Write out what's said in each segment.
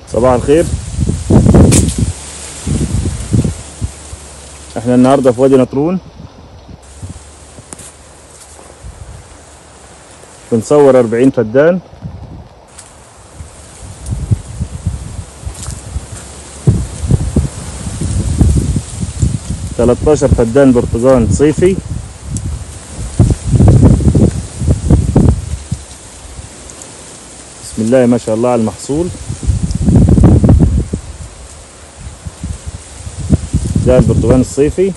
صباح الخير احنا النهارده في وادي نطرون بنصور 40 فدان تلاتاشر فدان برتقال صيفي بسم الله ما شاء الله على المحصول ده البرتقال الصيفي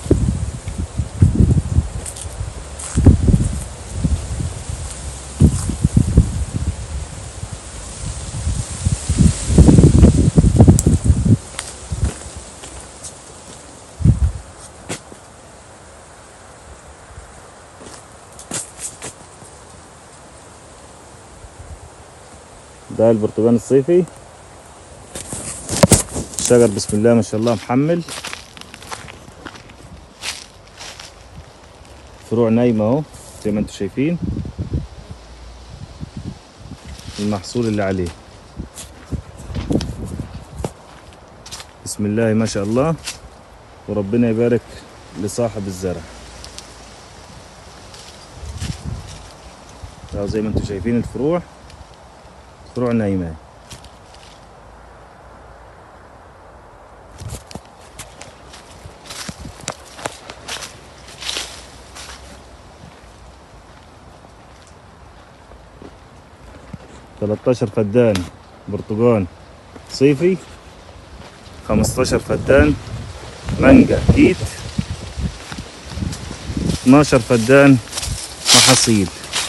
ده البرتقال الصيفي الشجر بسم الله ما شاء الله محمل فروع نايمة اهو زي ما انتم شايفين المحصول اللي عليه بسم الله ما شاء الله وربنا يبارك لصاحب الزرع اهو زي ما انتم شايفين الفروع فروع نايمة تلاتاشر فدان برتقال صيفي خمستاشر فدان مانجا كيت اتناشر فدان محاصيل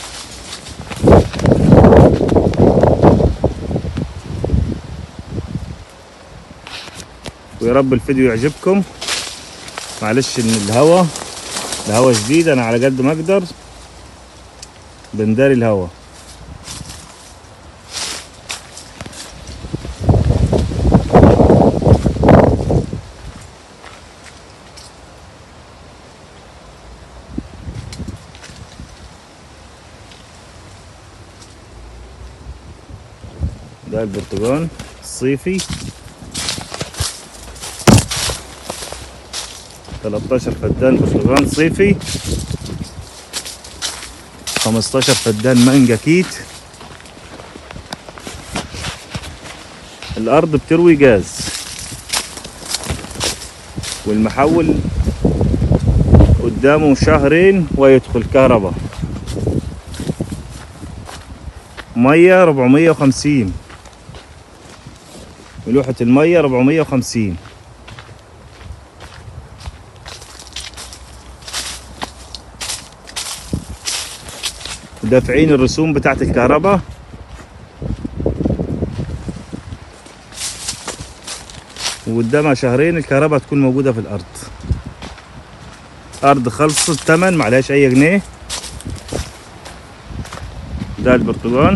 ويا رب الفيديو يعجبكم معلش ان الهوا الهوا شديد انا على قد ما اقدر بنداري الهوا ده البرتقال الصيفي 13 فدان برتقال صيفي 15 فدان مانجا كيت الارض بتروي جاز والمحول قدامه شهرين ويدخل كهرباء مية 450 ملوحة المية 450 دافعين الرسوم بتاعت الكهرباء وقدامها شهرين الكهرباء تكون موجودة في الأرض أرض خلصت تمن معلهاش أي جنيه ده البرتقال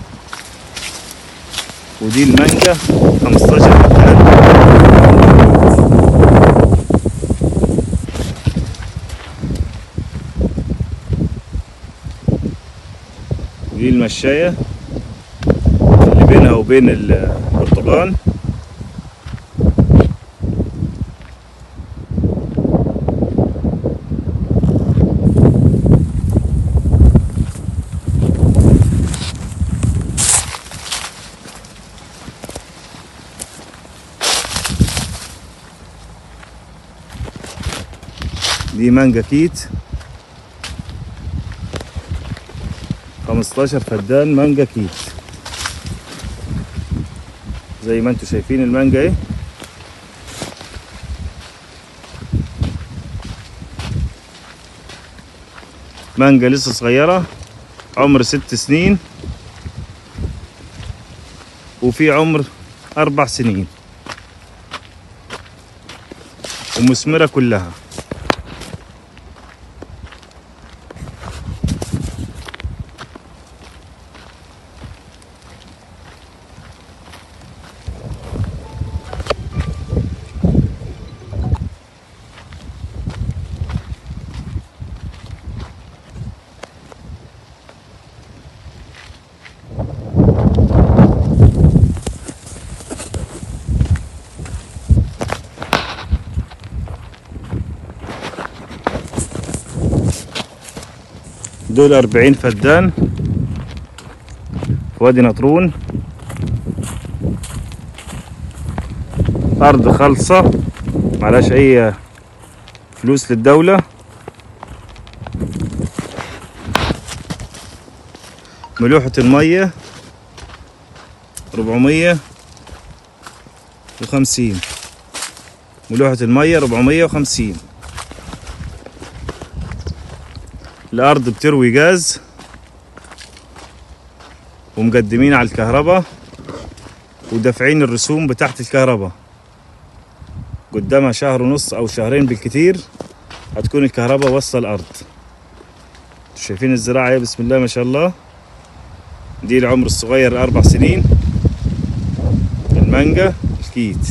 ودي المانجا 15 فدان ودي المشاية اللي بينها وبين البرتقال دي مانجا كيت 15 فدان مانجا كيت زي ما انتم شايفين المانجا اهي مانجا لسه صغيرة عمر ست سنين وفي عمر أربع سنين ومثمرة كلها دول أربعين فدان في وادي نطرون أرض خالصة معلاش أي فلوس للدولة ملوحة المية ربعمية وخمسين ملوحة المية ربعمية وخمسين الأرض بتروي غاز ومقدمين على الكهرباء ودافعين الرسوم بتاعت الكهرباء قدامها شهر ونص أو شهرين بالكتير هتكون الكهرباء وصل الأرض شايفين الزراعة ايه بسم الله ما شاء الله دي العمر الصغير أربع سنين المانجا الكيت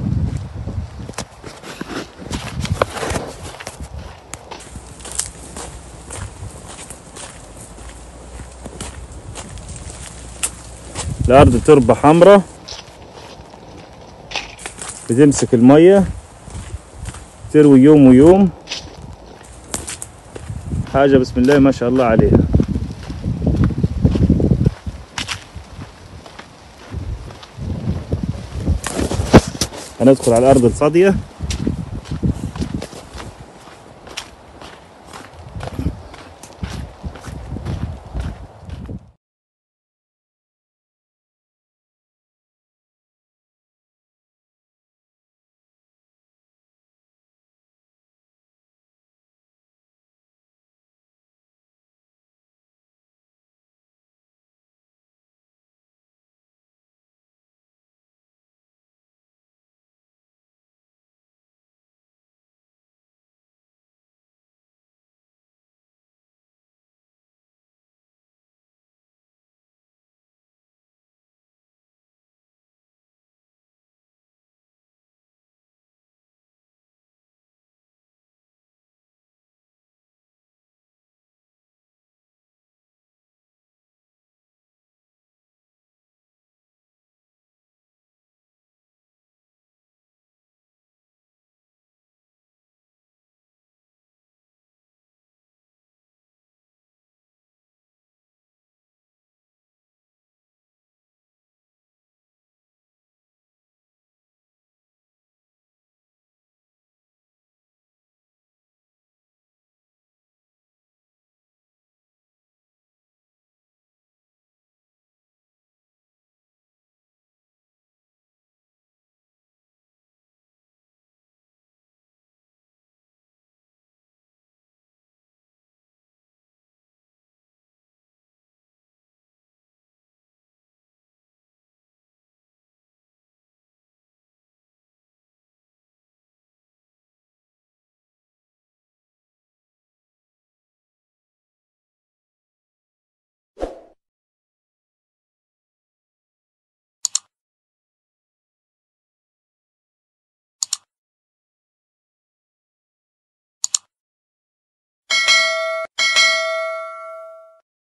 الأرض تربة حمراء بتمسك المية تروي يوم ويوم حاجة بسم الله ما شاء الله عليها هندخل على الأرض الفاضية